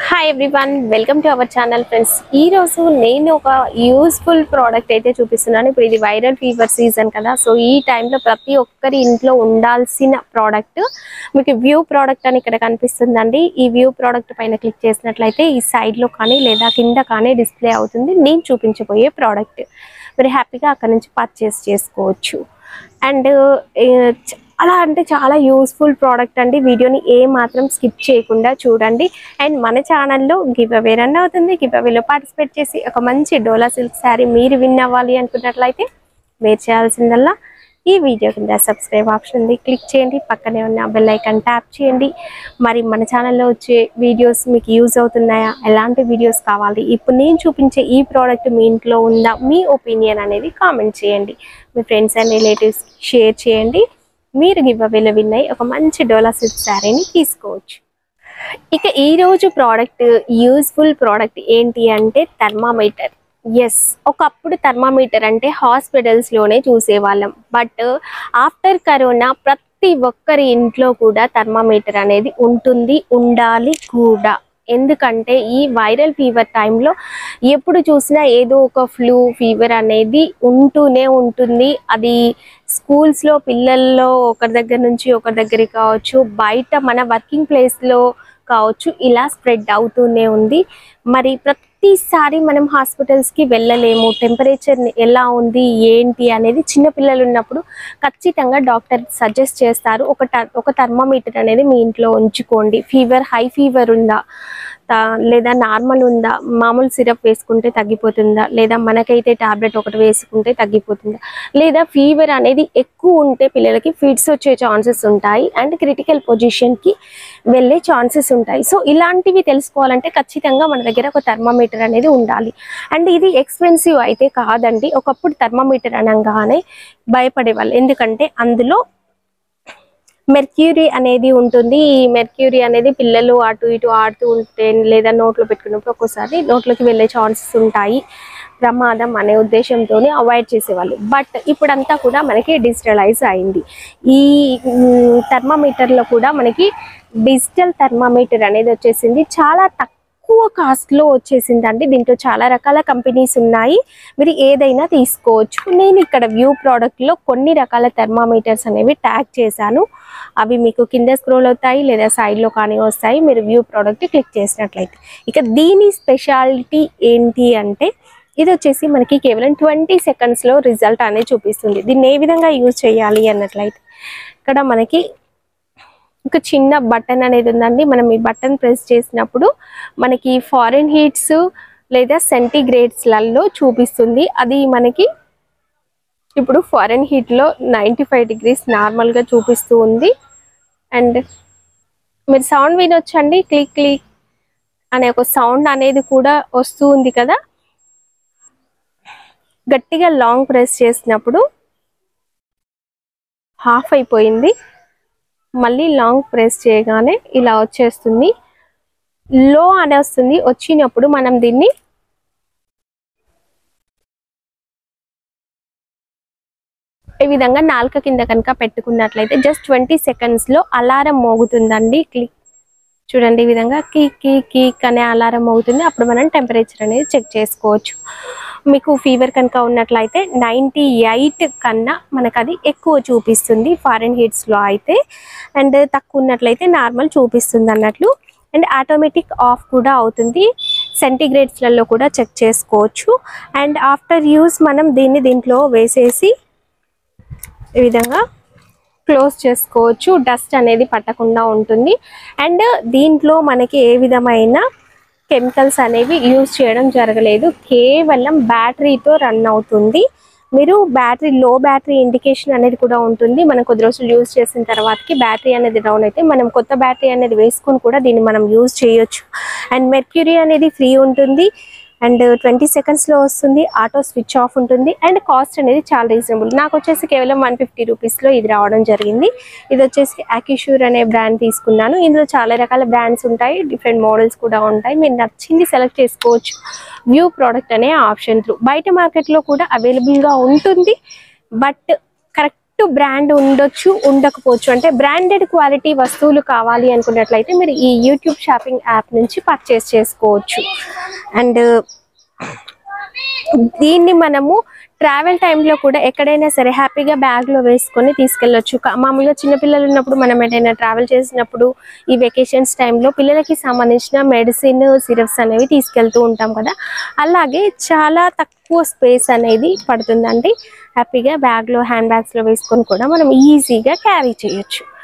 hi everyone welcome to our channel friends ఈ రోజు నేను ఒక యూస్ఫుల్ ప్రోడక్ట్ అయితే చూపిస్తున్నాను ఇప్పుడు ఇది వైరల్ ఫీవర్ సీజన్ కదా సో ఈ టైంలో ప్రతి ఒక్కరి ఇంట్లో ఉండాల్సిన ప్రోడక్ట్ మీకు వ్యూ ప్రోడక్ట్ అని ఇక్కడ కనిపిస్తుందండి ఈ వ్యూ ప్రోడక్ట్ పైన క్లిక్ చేసినట్లయితే ఈ side లో కానీ లేదా కింద కానీ డిస్ప్లే అవుతుంది నేను చూపించబోయే ప్రోడక్ట్ మీరు హ్యాపీగా అక్కడ నుంచి పర్చేస్ చేసుకోవచ్చు అండ్ చాలా అంటే చాలా యూస్ఫుల్ ప్రోడక్ట్ అండి వీడియోని ఏ మాత్రం స్కిప్ చేయకుండా చూడండి అండ్ మన ఛానల్లో గివ్ అవే రన్ అవుతుంది గివ్ అవేలో పార్టిసిపేట్ చేసి ఒక మంచి డోలా సిల్క్ శారీ మీరు విన్ అవ్వాలి అనుకున్నట్లయితే మీరు చేయాల్సిందల్లా ఈ వీడియో కింద సబ్స్క్రైబ్ ఆప్షన్ ఉంది క్లిక్ చేయండి పక్కనే ఉన్న బెల్ ఐకాన్ ట్యాప్ చేయండి మరి మన ఛానల్లో వచ్చే వీడియోస్ మీకు యూజ్ అవుతున్నాయా ఎలాంటి వీడియోస్ కావాలి ఇప్పుడు నేను చూపించే ఈ ప్రోడక్ట్ మీ ఇంట్లో ఉందా మీ ఒపీనియన్ అనేది కామెంట్ చేయండి మీ ఫ్రెండ్స్ అండ్ రిలేటివ్స్ షేర్ చేయండి మీరు గివ్ అవేలో విన్ అయ్యి ఒక మంచి డోలా సిల్క్ శారీని తీసుకోవచ్చు ఇక ఈ రోజు ప్రోడక్ట్ యూస్ఫుల్ ప్రోడక్ట్ ఏంటి అంటే థర్మామీటర్ ఎస్ ఒకప్పుడు థర్మామీటర్ అంటే హాస్పిటల్స్ లోనే చూసేవాళ్ళం బట్ ఆఫ్టర్ కరోనా ప్రతి ఒక్కరి ఇంట్లో కూడా థర్మామీటర్ అనేది ఉంటుంది ఉండాలి కూడా ఎందుకంటే ఈ వైరల్ ఫీవర్ టైంలో ఎప్పుడు చూసినా ఏదో ఒక ఫ్లూ ఫీవర్ అనేది ఉంటూనే ఉంటుంది అది స్కూల్స్లో పిల్లల్లో ఒకరి దగ్గర నుంచి ఒకరి దగ్గరికి కావచ్చు బయట మన వర్కింగ్ ప్లేస్లో కావచ్చు ఇలా స్ప్రెడ్ అవుతూనే ఉంది మరి ప్రతిసారి మనం హాస్పిటల్స్కి వెళ్ళలేము టెంపరేచర్ ఎలా ఉంది ఏంటి అనేది చిన్న పిల్లలు ఉన్నప్పుడు ఖచ్చితంగా డాక్టర్ సజెస్ట్ చేస్తారు ఒక ట- ఒక థర్మామీటర్ అనేది మీ ఇంట్లో ఉంచుకోండి ఫీవర్ హై ఫీవర్ ఉందా తా- లేదా నార్మల్ ఉందా మామూలు సిరప్ వేసుకుంటే తగ్గిపోతుందా లేదా మనకైతే టాబ్లెట్ ఒకటి వేసుకుంటే తగ్గిపోతుందా లేదా ఫీవర్ అనేది ఎక్కువ ఉంటే పిల్లలకి ఫిట్స్ వచ్చే ఛాన్సెస్ ఉంటాయి అండ్ క్రిటికల్ పొజిషన్కి వెళ్ళే ఛాన్సెస్ ఉంటాయి సో ఇలాంటివి తెలుసుకోవాలంటే ఖచ్చితంగా మన దగ్గర ఒక థర్మామీటర్ అనేది ఉండాలి అండ్ ఇది ఎక్స్పెన్సివ్ అయితే కాదండి ఒకప్పుడు థర్మామీటర్ అనగానే భయపడేవాళ్ళు ఎందుకంటే అందులో మెర్క్యూరీ అనేది ఉంటుంది ఈ మెర్క్యూరీ అనేది పిల్లలు అటు ఇటు ఆడుతూ ఉంటే లేదా నోట్లో పెట్టుకున్నప్పుడు ఒక్కోసారి నోట్లోకి వెళ్ళే ఛాన్సెస్ ఉంటాయి ప్రమాదం అనే ఉద్దేశంతో అవాయిడ్ చేసేవాళ్ళు బట్ ఇప్పుడంతా కూడా మనకి డిజిటలైజ్ అయింది ఈ థర్మామీటర్లో కూడా మనకి డిజిటల్ థర్మామీటర్ అనేది వచ్చేసింది చాలా తక్కువ కాస్ట్లో వచ్చేసిందండి దీంట్లో చాలా రకాల కంపెనీస్ ఉన్నాయి మీరు ఏదైనా తీసుకోవచ్చు నేను ఇక్కడ వ్యూ ప్రోడక్ట్లో కొన్ని రకాల థర్మామీటర్స్ అనేవి ట్యాగ్ చేశాను అవి మీకు కింద స్క్రోల్ అవుతాయి లేదా సైడ్లో కానీ వస్తాయి మీరు వ్యూ ప్రోడక్ట్ క్లిక్ చేసినట్లయితే ఇక దీని స్పెషాలిటీ ఏంటి అంటే ఇది వచ్చేసి మనకి కేవలం ట్వంటీ సెకండ్స్లో రిజల్ట్ అనేది చూపిస్తుంది దీన్ని ఏ విధంగా యూజ్ చేయాలి అన్నట్లయితే ఇక్కడ మనకి ఒక చిన్న బటన్ అనేది ఉందండి మనం ఈ బటన్ ప్రెస్ చేసినప్పుడు మనకి ఫారెన్ హీట్స్ లేదా సెంటిగ్రేడ్స్లలో చూపిస్తుంది అది మనకి ఇప్పుడు ఫారెన్ హీట్లో నైంటీ ఫైవ్ డిగ్రీస్ నార్మల్గా చూపిస్తూ ఉంది అండ్ మీరు సౌండ్ వినొచ్చండి క్లిక్ క్లిక్ అనే ఒక సౌండ్ అనేది కూడా వస్తూ ఉంది కదా గట్టిగా లాంగ్ ప్రెస్ చేసినప్పుడు హాఫ్ అయిపోయింది మళ్ళీ లాంగ్ ప్రెస్ చేయగానే ఇలా వచ్చేస్తుంది లో అని వస్తుంది వచ్చినప్పుడు మనం దీన్ని ఈ విధంగా నాలుక కింద కనుక పెట్టుకున్నట్లయితే జస్ట్ ట్వంటీ సెకండ్స్లో అలారం మోగుతుందండి క్లిక్ చూడండి ఈ విధంగా కీ కీ కీక్ అనే అలారం మోగుతుంది అప్పుడు మనం టెంపరేచర్ అనేది చెక్ చేసుకోవచ్చు మీకు ఫీవర్ కనుక ఉన్నట్లయితే నైంటీ ఎయిట్ కన్నా మనకు అది ఎక్కువ చూపిస్తుంది ఫారెన్ హీట్స్లో అయితే అండ్ తక్కువ ఉన్నట్లయితే నార్మల్ చూపిస్తుంది అన్నట్లు అండ్ ఆటోమేటిక్ ఆఫ్ కూడా అవుతుంది సెంటిగ్రేడ్స్లలో కూడా చెక్ చేసుకోవచ్చు అండ్ ఆఫ్టర్ యూస్ మనం దీన్ని దీంట్లో వేసేసి ఈ విధంగా క్లోజ్ చేసుకోవచ్చు డస్ట్ అనేది పట్టకుండా ఉంటుంది అండ్ దీంట్లో మనకి ఏ విధమైన కెమికల్స్ అనేవి యూజ్ చేయడం జరగలేదు కేవలం బ్యాటరీతో రన్ అవుతుంది మీరు బ్యాటరీ లో బ్యాటరీ ఇండికేషన్ అనేది కూడా ఉంటుంది మనం కొద్ది రోజులు యూజ్ చేసిన తర్వాతకి బ్యాటరీ అనేది డౌన్ అయితే మనం కొత్త బ్యాటరీ అనేది వేసుకొని కూడా దీన్ని మనం యూజ్ చేయొచ్చు అండ్ మెర్క్యూరీ అనేది ఫ్రీ ఉంటుంది అండ్ ట్వంటీ సెకండ్స్లో వస్తుంది ఆటో స్విచ్ ఆఫ్ ఉంటుంది అండ్ కాస్ట్ అనేది చాలా రీజనబుల్ నాకు వచ్చేసి కేవలం వన్ ఫిఫ్టీ రూపీస్లో ఇది రావడం జరిగింది ఇది వచ్చేసి అక్యూషూర్ అనే బ్రాండ్ తీసుకున్నాను ఇందులో చాలా రకాల బ్రాండ్స్ ఉంటాయి డిఫరెంట్ మోడల్స్ కూడా ఉంటాయి మీరు నచ్చింది సెలెక్ట్ చేసుకోవచ్చు వ్యూ ప్రోడక్ట్ అనే ఆప్షన్ త్రూ బయట మార్కెట్లో కూడా అవైలబుల్గా ఉంటుంది బట్ కరెక్ట్ కరెక్ట్ బ్రాండ్ ఉండొచ్చు ఉండకపోవచ్చు అంటే బ్రాండెడ్ క్వాలిటీ వస్తువులు కావాలి అనుకున్నట్లయితే మీరు ఈ యూట్యూబ్ షాపింగ్ యాప్ నుంచి పర్చేస్ చేసుకోవచ్చు అండ్ దీన్ని మనము ట్రావెల్ టైంలో కూడా ఎక్కడైనా సరే హ్యాపీగా బ్యాగ్లో వేసుకొని తీసుకెళ్ళొచ్చు క- మామూలుగా చిన్నపిల్లలు ఉన్నప్పుడు మనం ఏదైనా ట్రావెల్ చేసినప్పుడు ఈ వెకేషన్స్ టైంలో పిల్లలకి సంబంధించిన మెడిసిన్ సిరప్స్ అనేవి తీసుకెళ్తూ ఉంటాం కదా అలాగే చాలా తక్కువ స్పేస్ అనేది పడుతుందండి హ్యాపీగా బ్యాగ్లో హ్యాండ్ బ్యాగ్స్లో వేసుకొని కూడా మనం ఈజీగా క్యారీ చేయొచ్చు